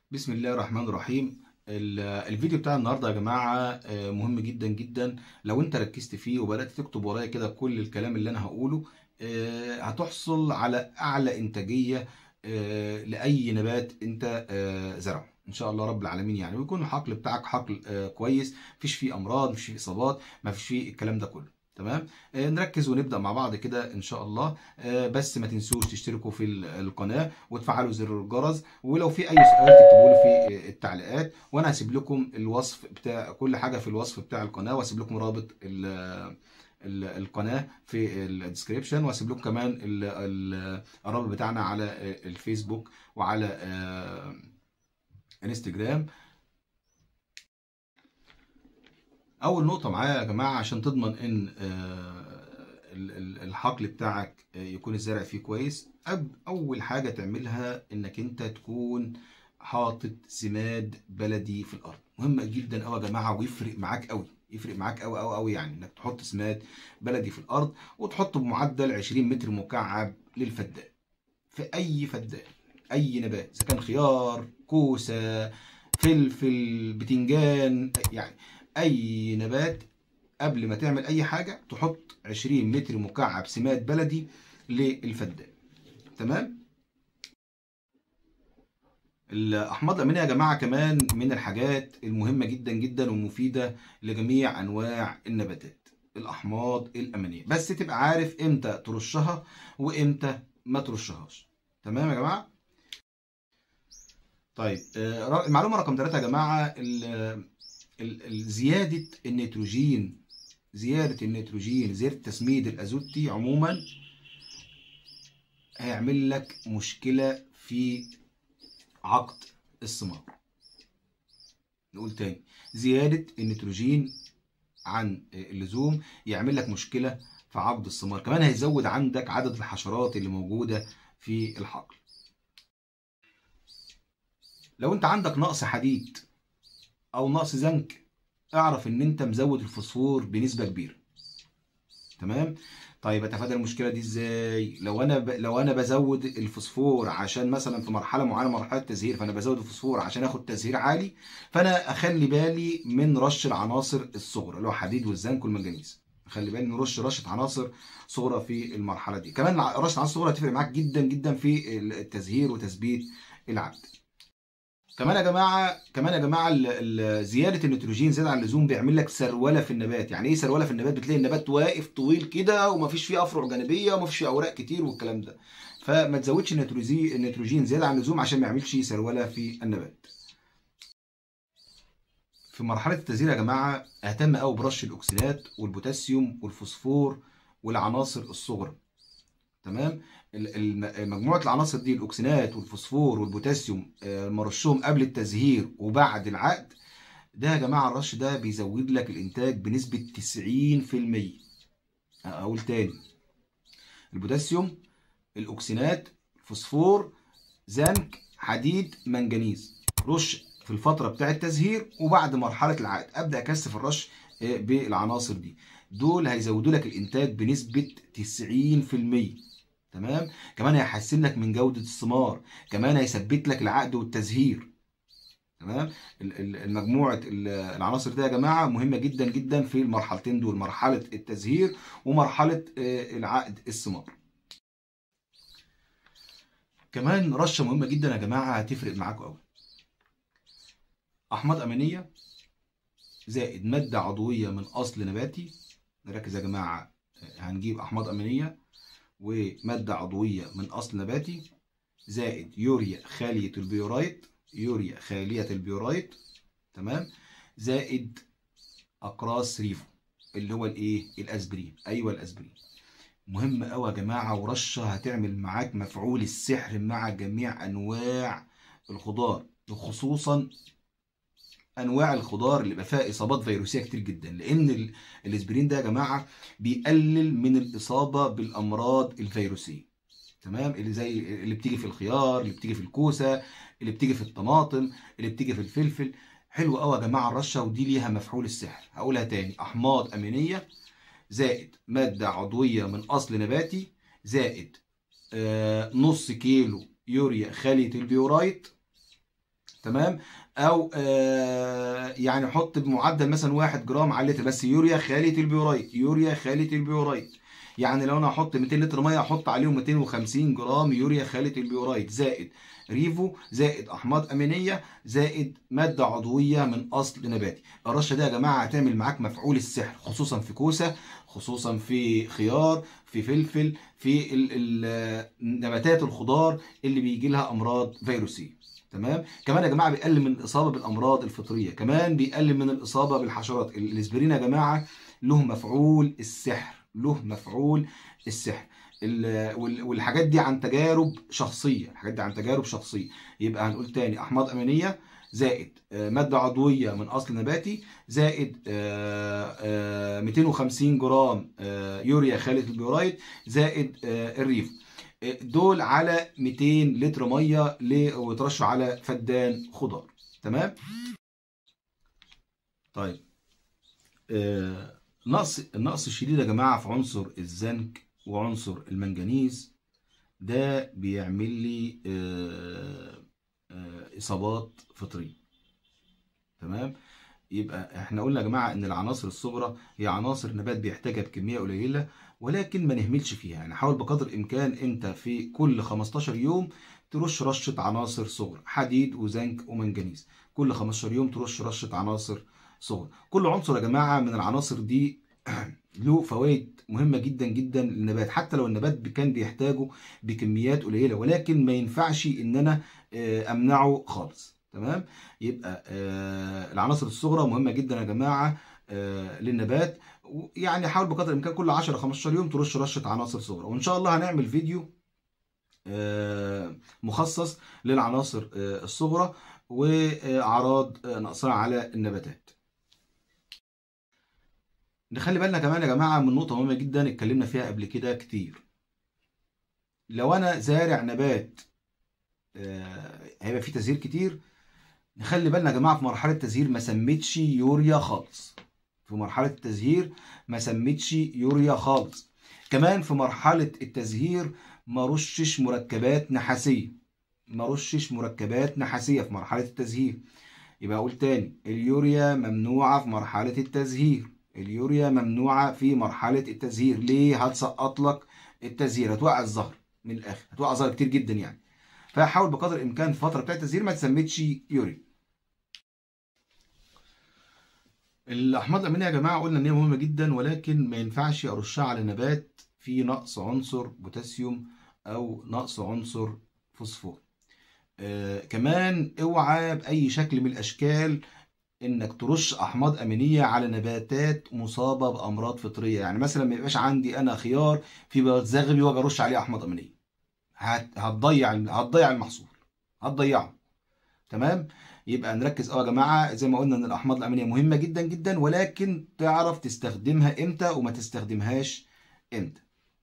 بسم الله الرحمن الرحيم ال- الفيديو بتاع النهارده يا جماعه آه، مهم جدا جدا لو انت ركزت فيه وبدات تكتب ورايا كده كل الكلام اللي انا هقوله آه، هتحصل على اعلى انتاجيه آه، لاي نبات انت آه، زرعه ان شاء الله رب العالمين يعني ويكون الحقل بتاعك حقل آه، كويس مفيش فيه امراض مفيش فيه اصابات مفيش فيه الكلام ده كله تمام آه، نركز ونبدا مع بعض كده ان شاء الله آه، بس ما تنسوش تشتركوا في ال- القناه وتفعلوا زر الجرس ولو في اي سؤال تكتبوا لي في التعليقات وانا هسيب لكم الوصف بتاع كل حاجه في الوصف بتاع القناه واسيب لكم رابط ال- ال- القناه في الديسكريبشن واسيب لكم كمان ال- ال- الرابط بتاعنا على الفيسبوك وعلى آه، انستجرام اول نقطه معايا يا جماعه عشان تضمن ان آه، ال- ال- الحقل بتاعك آه، يكون الزرع فيه كويس أب- اول حاجه تعملها انك انت تكون حاطط سماد بلدي في الارض مهم جدا قوي يا جماعه ويفرق معاك قوي يفرق معاك قوي قوي قوي يعني انك تحط سماد بلدي في الارض وتحطه بمعدل 20 متر مكعب للفدان في اي فدان اي نبات اذا كان خيار كوسه فلفل بتنجان يعني اي نبات قبل ما تعمل اي حاجه تحط 20 متر مكعب سماد بلدي للفدان تمام الاحماض الامينيه يا جماعه كمان من الحاجات المهمه جدا جدا والمفيده لجميع انواع النباتات الاحماض الامينيه بس تبقى عارف امتى ترشها وامتى ما ترشهاش تمام يا جماعه طيب آه، ر- المعلومه رقم ثلاثة يا جماعه ال- ال- ال- زياده النيتروجين زياده النيتروجين زياده تسميد الازوتي عموما هيعمل لك مشكله في عقد الثمار نقول تاني زياده النيتروجين عن اللزوم يعمل لك مشكله في عقد الثمار كمان هيزود عندك عدد الحشرات اللي موجوده في الحقل لو انت عندك نقص حديد او نقص زنك اعرف ان انت مزود الفوسفور بنسبه كبيره تمام طيب اتفادى المشكله دي ازاي لو انا ب... لو انا بزود الفوسفور عشان مثلا في مرحله معينه مرحله تزهير فانا بزود الفوسفور عشان اخد تزهير عالي فانا اخلي بالي من رش العناصر الصغرى اللي هو حديد والزنك والمنجنيز خلي بالي نرش رشه عناصر صغرى في المرحله دي كمان رشه العناصر الصغرى هتفرق معاك جدا جدا في التزهير وتثبيت العد كمان يا جماعه كمان يا جماعه ال- ال- زياده النيتروجين زياده عن اللزوم بيعمل لك سروله في النبات يعني ايه سروله في النبات بتلاقي النبات واقف طويل كده ومفيش فيه افرع جانبيه ومفيش فيه اوراق كتير والكلام ده فما تزودش النيتروجين النيتروجين زياده عن اللزوم عشان ما يعملش سروله في النبات في مرحله التزهير يا جماعه اهتم قوي برش الاكسيدات والبوتاسيوم والفوسفور والعناصر الصغرى تمام ال- الم- مجموعه العناصر دي الاكسينات والفوسفور والبوتاسيوم آه، مرشهم قبل التزهير وبعد العقد ده يا جماعه الرش ده بيزود لك الانتاج بنسبه 90% اقول تاني البوتاسيوم الاكسينات فوسفور زنك حديد منجنيز رش في الفتره بتاعه التزهير وبعد مرحله العقد ابدا اكثف الرش آه، بالعناصر دي دول هيزودوا لك الانتاج بنسبه 90% تمام كمان هيحسن لك من جودة الثمار كمان هيثبت لك العقد والتزهير تمام ال- ال- المجموعة ال- العناصر دي يا جماعة مهمة جدا جدا في المرحلتين دول مرحلة التزهير ومرحلة آه، العقد الثمار كمان رشة مهمة جدا يا جماعة هتفرق معاكم قوي أحماض أمينية زائد مادة عضوية من أصل نباتي نركز يا جماعة آه، هنجيب أحماض أمينية ومادة عضوية من أصل نباتي زائد يوريا خالية البيورايت يوريا خالية البيورايت تمام زائد أقراص ريفو اللي هو الإيه الأسبرين أيوه الأسبرين مهم قوي يا جماعة ورشة هتعمل معاك مفعول السحر مع جميع أنواع الخضار وخصوصا انواع الخضار اللي بقى فيها اصابات فيروسيه كتير جدا لان ال- الاسبرين ده يا جماعه بيقلل من الاصابه بالامراض الفيروسيه تمام اللي زي اللي بتيجي في الخيار اللي بتيجي في الكوسه اللي بتيجي في الطماطم اللي بتيجي في الفلفل حلو قوي يا جماعه الرشه ودي ليها مفعول السحر هقولها تاني احماض امينيه زائد ماده عضويه من اصل نباتي زائد آه نص كيلو يوريا خاليه البيورايت تمام او آه يعني حط بمعدل مثلا 1 جرام على اللتر بس يوريا خاليه البيورايت يوريا خاليه البيورايت يعني لو انا هحط 200 لتر ميه احط عليهم 250 جرام يوريا خاليه البيورايت زائد ريفو زائد احماض امينيه زائد ماده عضويه من اصل نباتي الرشه دي يا جماعه هتعمل معاك مفعول السحر خصوصا في كوسه خصوصا في خيار في فلفل في ال ال نباتات الخضار اللي بيجي لها امراض فيروسيه تمام كمان يا جماعه بيقلل من الاصابه بالامراض الفطريه كمان بيقلل من الاصابه بالحشرات الاسبرين يا جماعه له مفعول السحر له مفعول السحر والحاجات دي عن تجارب شخصيه الحاجات دي عن تجارب شخصيه يبقى هنقول تاني احماض امينيه زائد ماده عضويه من اصل نباتي زائد 250 جرام يوريا خاليه البيورايت زائد الريف دول على 200 لتر ميه ويترشوا على فدان خضار تمام طيب نقص النقص الشديد يا جماعه في عنصر الزنك وعنصر المنجنيز ده بيعمل لي اصابات فطريه تمام يبقى احنا قلنا يا جماعه ان العناصر الصغرى هي عناصر نبات بيحتاجها بكميه قليله ولكن ما نهملش فيها يعني حاول بقدر الامكان انت في كل 15 يوم ترش رشه عناصر صغرى حديد وزنك ومنجنيز كل 15 يوم ترش رشه عناصر صغرى كل عنصر يا جماعه من العناصر دي له فوائد مهمه جدا جدا للنبات حتى لو النبات كان بيحتاجه بكميات قليله ولكن ما ينفعش ان انا امنعه خالص تمام يبقى العناصر الصغرى مهمه جدا يا جماعه للنبات يعني حاول بقدر الامكان كل 10 15 يوم ترش رشه عناصر صغرى وان شاء الله هنعمل فيديو مخصص للعناصر الصغرى واعراض نقصها على النباتات نخلي بالنا كمان يا جماعه من نقطه مهمه جدا اتكلمنا فيها قبل كده كتير لو انا زارع نبات هيبقى فيه تزهير كتير نخلي بالنا يا جماعه في مرحله التزهير ما سميتش يوريا خالص في مرحله التزهير ما سميتش يوريا خالص كمان في مرحله التزهير ما رشش مركبات نحاسيه ما رشش مركبات نحاسيه في مرحله التزهير يبقى اقول تاني اليوريا ممنوعه في مرحله التزهير اليوريا ممنوعه في مرحله التزهير ليه هتسقط لك التزهير هتوقع الزهر من الاخر هتوقع زهر كتير جدا يعني فحاول بقدر الامكان في الفتره بتاعت التزهير ما تسميتش يوريا الاحماض الامينيه يا جماعه قلنا ان هي مهمه جدا ولكن ما ينفعش ارشها على نبات فيه نقص عنصر بوتاسيوم او نقص عنصر فوسفور آه كمان اوعى باي شكل من الاشكال انك ترش احماض امينيه على نباتات مصابه بامراض فطريه يعني مثلا ما يبقاش عندي انا خيار في بياض زغبي واجي ارش عليه احماض امينيه هتضيع هتضيع المحصول هتضيعه تمام يبقى نركز اه يا جماعه زي ما قلنا ان الاحماض الامينيه مهمه جدا جدا ولكن تعرف تستخدمها امتى وما تستخدمهاش امتى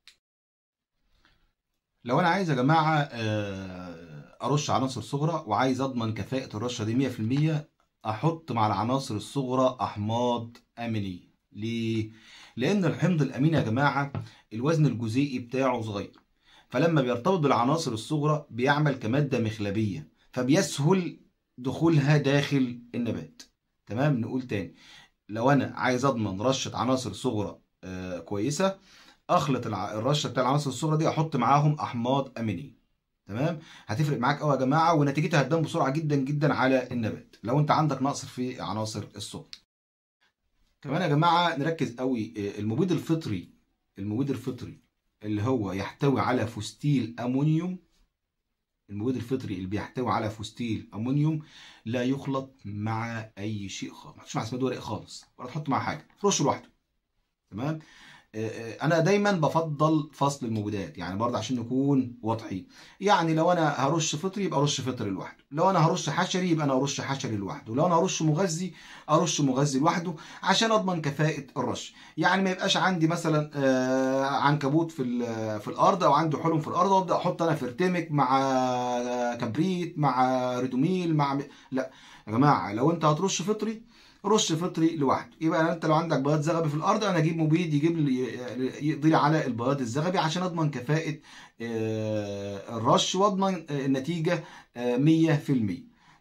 لو انا عايز يا جماعه ارش عناصر صغرى وعايز اضمن كفاءه الرشه دي 100% احط مع العناصر الصغرى احماض امينيه ليه لان الحمض الاميني يا جماعه الوزن الجزيئي بتاعه صغير فلما بيرتبط بالعناصر الصغرى بيعمل كماده مخلبيه فبيسهل دخولها داخل النبات تمام نقول تاني لو انا عايز اضمن رشه عناصر صغرى آه كويسه اخلط الرشه بتاع العناصر الصغرى دي احط معاهم احماض امينيه تمام هتفرق معاك قوي يا جماعه ونتيجتها هتبان بسرعه جدا جدا على النبات لو انت عندك نقص في عناصر الصغرى كمان يا جماعه نركز قوي المبيد الفطري المبيد الفطري اللي هو يحتوي على فوستيل امونيوم المبيد الفطري اللي بيحتوي على فوستيل امونيوم لا يخلط مع اي شيء خالص ما تحطش مع اسماد ورق خالص ولا تحط مع حاجه رش لوحده تمام انا دايما بفضل فصل المبيدات يعني برضه عشان نكون واضحين يعني لو انا هرش فطري يبقى ارش فطري لوحده لو انا هرش حشري يبقى انا ارش حشري لوحده لو انا هرش مغذي ارش مغذي لوحده عشان اضمن كفاءه الرش يعني ما يبقاش عندي مثلا عنكبوت في في الارض او عندي حلم في الارض وابدا احط انا فيرتمك مع كبريت مع ريدوميل مع لا يا جماعه لو انت هترش فطري رش فطري لوحده يبقى انت لو عندك بياض زغبي في الارض انا اجيب مبيد يجيب لي يقضي لي على البياض الزغبي عشان اضمن كفاءه الرش واضمن النتيجه 100%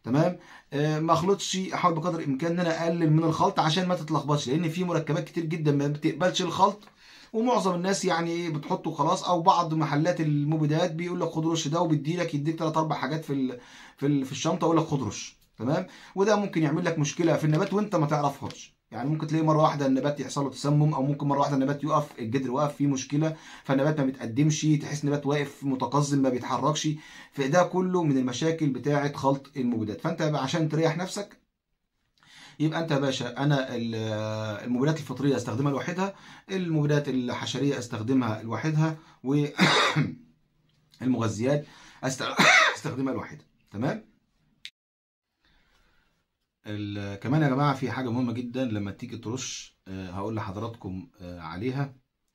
تمام آه ما اخلطش احاول بقدر الامكان ان انا اقلل من الخلط عشان ما تتلخبطش لان في مركبات كتير جدا ما بتقبلش الخلط ومعظم الناس يعني ايه بتحطه خلاص او بعض محلات المبيدات بيقول لك خد رش ده وبيدي لك يديك ثلاث اربع حاجات في ال في ال في الشنطه يقول لك خد رش تمام وده ممكن يعمل لك مشكله في النبات وانت ما تعرفهاش يعني ممكن تلاقي مره واحده النبات يحصل له تسمم او ممكن مره واحده النبات يقف الجدر واقف فيه مشكله فالنبات ما بيتقدمش تحس النبات واقف متقزم ما بيتحركش فده كله من المشاكل بتاعه خلط المبيدات فانت عشان تريح نفسك يبقى انت يا باشا انا المبيدات الفطريه استخدمها لوحدها المبيدات الحشريه استخدمها لوحدها والمغذيات استخدمها لوحدها تمام كمان يا جماعه في حاجه مهمه جدا لما تيجي ترش هقول لحضراتكم عليها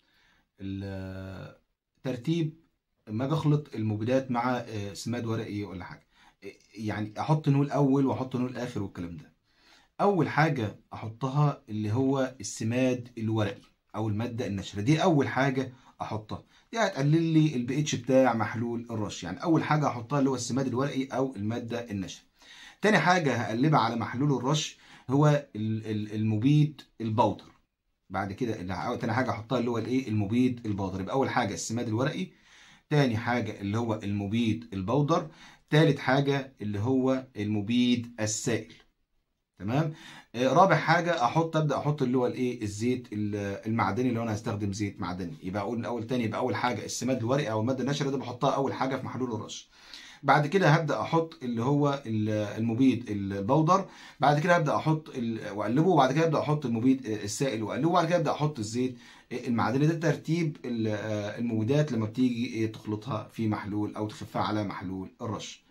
ترتيب ما اجي اخلط المبيدات مع سماد ورقي ولا حاجه يعني احط نول الاول واحط نول الاخر والكلام ده اول حاجه احطها اللي هو السماد الورقي او الماده النشره دي اول حاجه احطها دي هتقلل لي البي اتش بتاع محلول الرش يعني اول حاجه احطها اللي هو السماد الورقي او الماده النشره تاني حاجه هقلبها على محلول الرش هو المبيد البودر بعد كده تاني حاجه احطها اللي هو الايه المبيد البودر يبقى اول حاجه السماد الورقي تاني حاجه اللي هو المبيد البودر تالت حاجه اللي هو المبيد السائل تمام آه رابع حاجه احط ابدا احط اللي هو الايه الزيت المعدني لو انا هستخدم زيت معدني يبقى اقول الاول تاني يبقى اول حاجه السماد الورقي او الماده النشره دي بحطها اول حاجه في محلول الرش بعد كده هبدا احط اللي هو المبيد البودر بعد كده هبدا احط واقلبه وبعد كده ابدا احط المبيد السائل واقلبه وبعد كده ابدا احط الزيت المعدني ده ترتيب المبيدات لما بتيجي تخلطها في محلول او تخفها على محلول الرش